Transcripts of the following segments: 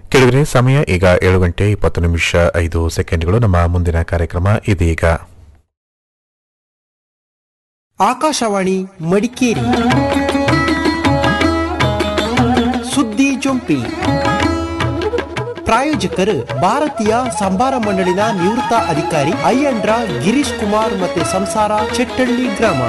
ಕೆಳಗಡೆ ಸಮಯ ಈಗ ಏಳು ಗಂಟೆ ಇಪ್ಪತ್ತು ನಿಮಿಷ ಐದು ಸೆಕೆಂಡ್ಗಳು ನಮ್ಮ ಮುಂದಿನ ಕಾರ್ಯಕ್ರಮ ಇದೀಗ ಆಕಾಶವಾಣಿ ಮಡಿಕೇರಿ ಸುದ್ದಿ ಜೊಂಪಿ ಪ್ರಾಯೋಜಕರು ಭಾರತೀಯ ಸಂಭಾರ ಮಂಡಳಿನ ನಿವೃತ್ತ ಅಧಿಕಾರಿ ಅಯ್ಯಂಡ್ರ ಗಿರೀಶ್ ಕುಮಾರ್ ಮತ್ತೆ ಸಂಸಾರ ಚೆಟ್ಟಳ್ಳಿ ಗ್ರಾಮ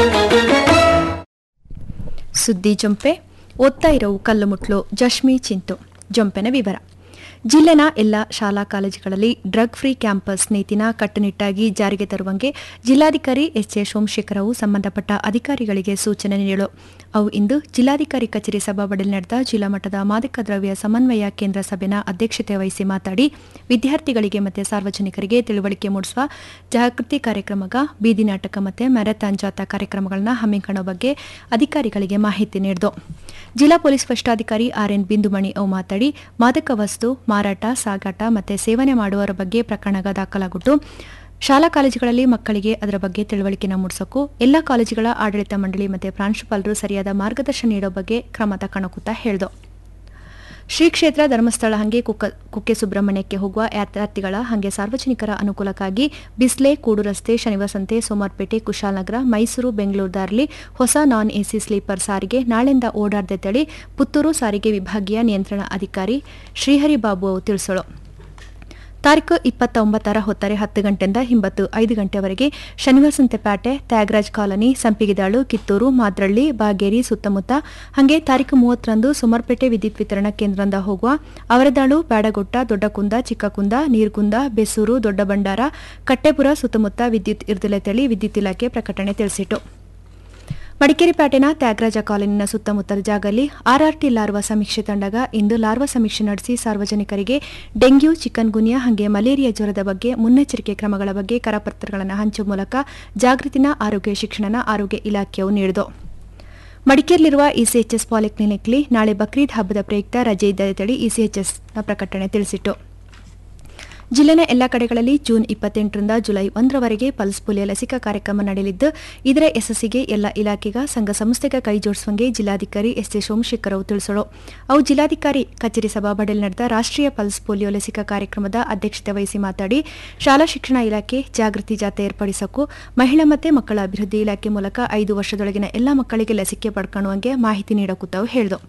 ಸುದ್ದಿ ಜೊಂಪೆ ಓದ್ತಾ ಇರೋ ಕಲ್ಲುಮುಟ್ಲು ಜಶ್ಮಿ ಚಿಂತು ಜೊಂಪೆನ ವಿವರ ಜಿಲ್ಲೆನ ಎಲ್ಲ ಶಾಲಾ ಕಾಲೇಜುಗಳಲ್ಲಿ ಡ್ರಗ್ ಫ್ರೀ ಕ್ಯಾಂಪಸ್ ನೀತಿನ ಕಟ್ಟುನಿಟ್ಟಾಗಿ ಜಾರಿಗೆ ತರುವಂಗೆ ಜಿಲ್ಲಾಧಿಕಾರಿ ಎಚ್ ಎ ಸೋಮಶೇಖರವು ಸಂಬಂಧಪಟ್ಟ ಅಧಿಕಾರಿಗಳಿಗೆ ಸೂಚನೆ ನೀಡಲು ಅವು ಇಂದು ಜಿಲ್ಲಾಧಿಕಾರಿ ಕಚೇರಿ ಸಭಾಪಡಿಯಲ್ಲಿ ನಡೆದ ಜಿಲ್ಲಾ ಮಟ್ಟದ ಮಾದಕ ದ್ರವ್ಯ ಸಮನ್ವಯ ಕೇಂದ್ರ ಸಭೆನ ಅಧ್ಯಕ್ಷತೆ ವಹಿಸಿ ಮಾತಾಡಿ ವಿದ್ಯಾರ್ಥಿಗಳಿಗೆ ಮತ್ತು ಸಾರ್ವಜನಿಕರಿಗೆ ತಿಳುವಳಿಕೆ ಮೂಡಿಸುವ ಜಾಗೃತಿ ಕಾರ್ಯಕ್ರಮಗ ಬೀದಿ ನಾಟಕ ಮತ್ತು ಮ್ಯಾರಥಾನ್ ಜಾಥಾ ಕಾರ್ಯಕ್ರಮಗಳನ್ನ ಹಮ್ಮಿಕೊಳ್ಳೋ ಬಗ್ಗೆ ಅಧಿಕಾರಿಗಳಿಗೆ ಮಾಹಿತಿ ನೀಡಿತು ಜಿಲ್ಲಾ ಪೊಲೀಸ್ ವರಿಷ್ಠಾಧಿಕಾರಿ ಆರ್ ಎನ್ ಬಿಂದುಮಣಿ ಅವು ಮಾತಾಡಿ ಮಾದಕ ವಸ್ತು ಮಾರಾಟ ಸಾಗಾಟ ಮತ್ತು ಸೇವನೆ ಮಾಡುವವರ ಬಗ್ಗೆ ಪ್ರಕರಣಗ ದಾಖಲಾಗಿಟ್ಟು ಶಾಲಾ ಕಾಲೇಜುಗಳಲ್ಲಿ ಮಕ್ಕಳಿಗೆ ಅದರ ಬಗ್ಗೆ ತಿಳುವಳಿಕೆನ ಮೂಡಿಸೋಕು ಎಲ್ಲ ಕಾಲೇಜುಗಳ ಆಡಳಿತ ಮಂಡಳಿ ಮತ್ತು ಪ್ರಾಂಶುಪಾಲರು ಸರಿಯಾದ ಮಾರ್ಗದರ್ಶನ ನೀಡೋ ಬಗ್ಗೆ ಕ್ರಮ ತಕ್ಕಣಕುತ್ತಾ ಹೇಳ್ದು ಶ್ರೀ ಕ್ಷೇತ್ರ ಧರ್ಮಸ್ಥಳ ಹಂಗೆ ಕುಕ್ಕ ಕುಕ್ಕೆ ಸುಬ್ರಹ್ಮಣ್ಯಕ್ಕೆ ಹೋಗುವ ಯಾತ್ರಾರ್ಥಿಗಳ ಹಂಗೆ ಸಾರ್ವಜನಿಕರ ಅನುಕೂಲಕ್ಕಾಗಿ ಬಿಸ್ಲೆ ಕೂಡು ರಸ್ತೆ ಶನಿವಾಸಂತೆ ಸೋಮಾರ್ಪೇಟೆ ಕುಶಾಲನಗರ ಮೈಸೂರು ಬೆಂಗಳೂರು ದಾರಿಲಿ ಹೊಸ ನಾನ್ ಎಸಿ ಸ್ಲೀಪರ್ ಸಾರಿಗೆ ನಾಳೆಯಿಂದ ಓಡಾಡದೆ ತಳಿ ಪುತ್ತೂರು ಸಾರಿಗೆ ವಿಭಾಗೀಯ ನಿಯಂತ್ರಣ ಅಧಿಕಾರಿ ಶ್ರೀಹರಿ ಬಾಬು ಅವರು ತಿಳಿಸಳು ತಾರೀಕು ಇಪ್ಪತ್ತ ಒಂಬತ್ತರ ಹೊತ್ತರೆ ಹತ್ತು ಗಂಟೆಯಿಂದ ಹಿಂಬತ್ತು ಐದು ಗಂಟೆವರೆಗೆ ಶನಿವಾರ ಸಂತೆಪೇಟೆ ತ್ಯಾಗರಾಜ್ ಕಾಲನಿ ಸಂಪಿಗಿದಾಳು ಕಿತ್ತೂರು ಮಾದ್ರಳ್ಳಿ ಬಾಗೇರಿ ಸುತ್ತಮುತ್ತ ಹಾಗೆ ತಾರೀಕು ಮೂವತ್ತರಂದು ಸುಮರ್ಪೇಟೆ ವಿದ್ಯುತ್ ವಿತರಣಾ ಕೇಂದ್ರದಿಂದ ಹೋಗುವ ಅವರದಾಳು ಬ್ಯಾಡಗೊಟ್ಟ ದೊಡ್ಡಕುಂದ ಚಿಕ್ಕಕುಂದ ನೀರ್ಗುಂದ ಬೆಸೂರು ದೊಡ್ಡಬಂಡಾರ ಕಟ್ಟೆಪುರ ಸುತ್ತಮುತ್ತ ವಿದ್ಯುತ್ ಇರ್ದಿಲೆ ತಳಿ ವಿದ್ಯುತ್ ಇಲಾಖೆ ಪ್ರಕಟಣೆ ತಿಳಿಸಿತು ಮಡಿಕೇರಿ ಪೇಟೆನ ತ್ಯಾಗರಾಜ ಕಾಲೋನಿನ ಸುತ್ತಮುತ್ತಲ ಜಾಗದಲ್ಲಿ ಆರ್ಆರ್ಟಿ ಲಾರ್ವಾ ಸಮೀಕ್ಷೆ ತಂಡಗ ಇಂದು ಲಾರ್ವಾ ಸಮೀಕ್ಷೆ ನಡೆಸಿ ಸಾರ್ವಜನಿಕರಿಗೆ ಡೆಂಗ್ಯೂ ಚಿಕನ್ ಗುನ್ಯಾ ಹಾಗೆ ಮಲೇರಿಯಾ ಜ್ವರದ ಬಗ್ಗೆ ಮುನ್ನೆಚ್ಚರಿಕೆ ಕ್ರಮಗಳ ಬಗ್ಗೆ ಕರಪತ್ರಗಳನ್ನು ಹಂಚುವ ಮೂಲಕ ಜಾಗೃತಿನ ಆರೋಗ್ಯ ಶಿಕ್ಷಣನ ಆರೋಗ್ಯ ಇಲಾಖೆಯು ನೀಡಿತು ಮಡಿಕೇರಿಯಲ್ಲಿರುವ ಇಸಿಎಚ್ಎಸ್ ಪಾಲಿಕ್ಲಿನಿಕ್ಲಿ ನಾಳೆ ಬಕ್ರೀದ್ ಹಬ್ಬದ ಪ್ರಯುಕ್ತ ರಜೆ ಇದ್ದ ತಳಿ ಇಸಿಎಚ್ಎಸ್ನ ಪ್ರಕಟಣೆ ತಿಳಿಸಿತು ಜಿಲ್ಲೆನ ಎಲ್ಲ ಕಡೆಗಳಲ್ಲಿ ಜೂನ್ ಇಪ್ಪತ್ತೆಂಟರಿಂದ ಜುಲೈ ಒಂದರವರೆಗೆ ಪಲ್ಸ್ ಪೋಲಿಯೋ ಲಸಿಕಾ ಕಾರ್ಯಕ್ರಮ ನಡೆಯಲಿದ್ದು ಇದರ ಯಶಸ್ಸಿಗೆ ಎಲ್ಲ ಇಲಾಖೆಗ ಸಂಘ ಸಂಸ್ಥೆಗ ಕೈ ಜೋಡಿಸುವಂಗೆ ಜಿಲ್ಲಾಧಿಕಾರಿ ಎಸ್ ಎ ಸೋಮಶೇಖರ್ ಅವರು ತಿಳಿಸಲು ಅವು ಜಿಲ್ಲಾಧಿಕಾರಿ ಕಚೇರಿ ಸಭಾಪಡಿಯಲ್ಲಿ ನಡೆದ ರಾಷ್ಟ್ರೀಯ ಪಲ್ಸ್ ಪೋಲಿಯೋ ಲಸಿಕಾ ಕಾರ್ಯಕ್ರಮದ ಅಧ್ಯಕ್ಷತೆ ವಹಿಸಿ ಮಾತಾಡಿ ಶಾಲಾ ಶಿಕ್ಷಣ ಇಲಾಖೆ ಜಾಗೃತಿ ಜಾಥಾ ಏರ್ಪಡಿಸಕ್ಕೂ ಮಹಿಳಾ ಮತ್ತು ಮಕ್ಕಳ ಅಭಿವೃದ್ಧಿ ಇಲಾಖೆ ಮೂಲಕ ಐದು ವರ್ಷದೊಳಗಿನ ಎಲ್ಲ ಮಕ್ಕಳಿಗೆ ಲಸಿಕೆ ಪಡ್ಕೊಳ್ಳುವಂಗೆ ಮಾಹಿತಿ ನೀಡಕೂತಾವು ಹೇಳಿದರು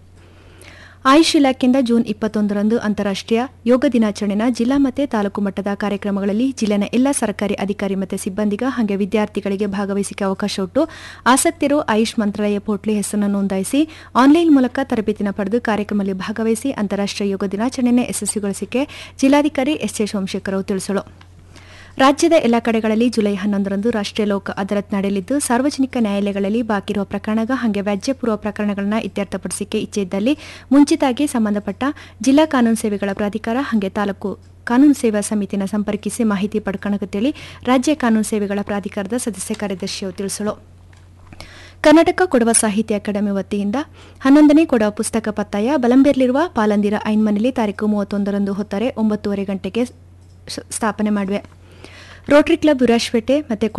ಆಯುಷ್ ಇಲಾಖೆಯಿಂದ ಜೂನ್ ಇಪ್ಪತ್ತೊಂದರಂದು ಅಂತಾರಾಷ್ಟ್ರೀಯ ಯೋಗ ದಿನಾಚರಣೆನ ಜಿಲ್ಲಾ ಮತ್ತು ತಾಲೂಕು ಮಟ್ಟದ ಕಾರ್ಯಕ್ರಮಗಳಲ್ಲಿ ಜಿಲ್ಲೆನ ಎಲ್ಲ ಸರ್ಕಾರಿ ಅಧಿಕಾರಿ ಮತ್ತು ಸಿಬ್ಬಂದಿಗ ಹಾಗೆ ವಿದ್ಯಾರ್ಥಿಗಳಿಗೆ ಭಾಗವಹಿಸಿಕೆ ಅವಕಾಶ ಉಂಟು ಆಸಕ್ತರು ಆಯುಷ್ ಮಂತ್ರಾಲಯ ಪೋರ್ಟ್ಲಿ ಹೆಸರನ್ನು ನೋಂದಾಯಿಸಿ ಆನ್ಲೈನ್ ಮೂಲಕ ತರಬೇತಿನ ಪಡೆದು ಕಾರ್ಯಕ್ರಮದಲ್ಲಿ ಭಾಗವಹಿಸಿ ಅಂತಾರಾಷ್ಟ್ರೀಯ ಯೋಗ ದಿನಾಚರಣೆಯನ್ನು ಯಶಸ್ವಿಗೊಳಿಸಿಕೆ ಜಿಲ್ಲಾಧಿಕಾರಿ ಎಸ್ ಎ ಸೋಮಶೇಖರ್ ಅವರು ತಿಳಿಸಲು ರಾಜ್ಯದ ಎಲ್ಲ ಕಡೆಗಳಲ್ಲಿ ಜುಲೈ ಹನ್ನೊಂದರಂದು ರಾಷ್ಟ್ರೀಯ ಲೋಕ ಅದಾಲತ್ ನಡೆಯಲಿದ್ದು ಸಾರ್ವಜನಿಕ ನ್ಯಾಯಾಲಯಗಳಲ್ಲಿ ಬಾಕಿ ಇರುವ ಪ್ರಕರಣಗ ಹಾಗೆ ವ್ಯಾಜ್ಯಪೂರ್ವ ಪ್ರಕರಣಗಳನ್ನು ಇತ್ಯರ್ಥಪಡಿಸಿಕೆ ಇಚ್ಛೆ ಇದ್ದಲ್ಲಿ ಮುಂಚಿತಾಗಿ ಸಂಬಂಧಪಟ್ಟ ಜಿಲ್ಲಾ ಕಾನೂನು ಸೇವೆಗಳ ಪ್ರಾಧಿಕಾರ ಹಾಗೆ ತಾಲೂಕು ಕಾನೂನು ಸೇವಾ ಸಮಿತಿನ ಸಂಪರ್ಕಿಸಿ ಮಾಹಿತಿ ಪಡ್ಕಣಕತ್ತೇಳಿ ರಾಜ್ಯ ಕಾನೂನು ಸೇವೆಗಳ ಪ್ರಾಧಿಕಾರದ ಸದಸ್ಯ ಕಾರ್ಯದರ್ಶಿಯು ತಿಳಿಸಲು ಕರ್ನಾಟಕ ಕೊಡವ ಸಾಹಿತ್ಯ ಅಕಾಡೆಮಿ ವತಿಯಿಂದ ಹನ್ನೊಂದನೇ ಕೊಡವ ಪುಸ್ತಕ ಪತ್ತಾಯ ಬಲಂಬೇರ್ಲಿರುವ ಪಾಲಂದಿರ ಐನ್ಮನೆಯಲ್ಲಿ ತಾರೀಕು ಮೂವತ್ತೊಂದರಂದು ಹೊತ್ತಾರೆ ಒಂಬತ್ತೂವರೆ ಗಂಟೆಗೆ ಸ್ಥಾಪನೆ ಮಾಡಿವೆ ರೋಟರಿ ಕ್ಲಬ್ ವಿರಾಜ್ಪೇಟೆ ಮತ್ತು